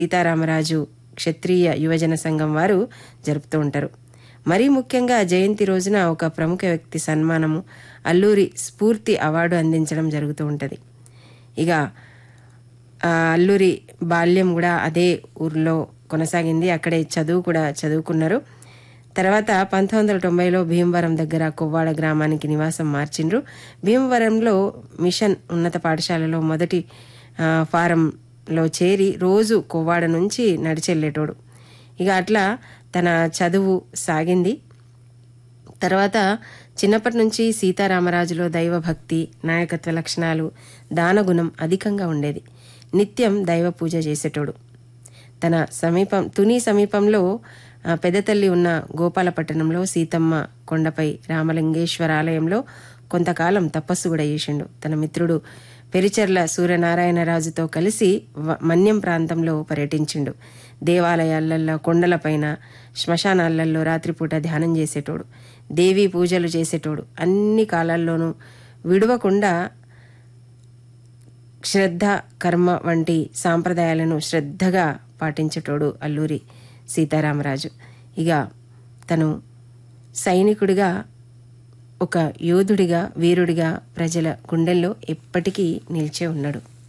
సీతారామరాజు క్షత్రియ యువజన సంఘం వారు జరుపుతూ ఉంటారు మరీ ముఖ్యంగా జయంతి రోజున ఒక ప్రముఖ వ్యక్తి సన్మానము అల్లూరి స్ఫూర్తి అవార్డు అందించడం జరుగుతూ ఉంటుంది ఇక ఆ, అల్లూరి బాల్యం కూడా అదే ఊర్లో కొనసాగింది అక్కడే చదువు కూడా చదువుకున్నారు తర్వాత పంతొమ్మిది వందల తొంభైలో భీమవరం దగ్గర కొవ్వాడ గ్రామానికి నివాసం మార్చిండ్రు భీమవరంలో మిషన్ ఉన్నత పాఠశాలలో మొదటి ఆ, ఫారంలో చేరి రోజు కొవ్వాడ నుంచి నడిచెళ్ళేటోడు ఇక అట్లా తన చదువు సాగింది తర్వాత చిన్నప్పటి నుంచి సీతారామరాజులో దైవభక్తి నాయకత్వ లక్షణాలు దానగుణం అధికంగా ఉండేది నిత్యం దైవ పూజ చేసేటోడు తన సమీపం తుని సమీపంలో ఆ, పెద్దతల్లి ఉన్న గోపాలపట్టణంలో సీతమ్మ కొండపై రామలింగేశ్వర ఆలయంలో కొంతకాలం తపస్సు కూడా చేసిండు తన మిత్రుడు పెరిచెర్ల సూర్యనారాయణరాజుతో కలిసి వ- మన్యం ప్రాంతంలో పర్యటించిండు దేవాలయాలలో కొండలపైన శ్మశానాలలో రాత్రిపూట ధ్యానం చేసేటోడు దేవీ పూజలు చేసేటోడు అన్ని కాలాల్లోనూ విడవకుండా శ్రద్ధ కర్మ వంటి సాంప్రదాయాలను శ్రద్ధగా పాటించేటోడు అల్లూరి సీతారామరాజు ఇక తను సైనికుడిగా ఒక యోధుడిగా వీరుడిగా ప్రజల గుండెల్లో ఎప్పటికీ నిలిచే ఉన్నాడు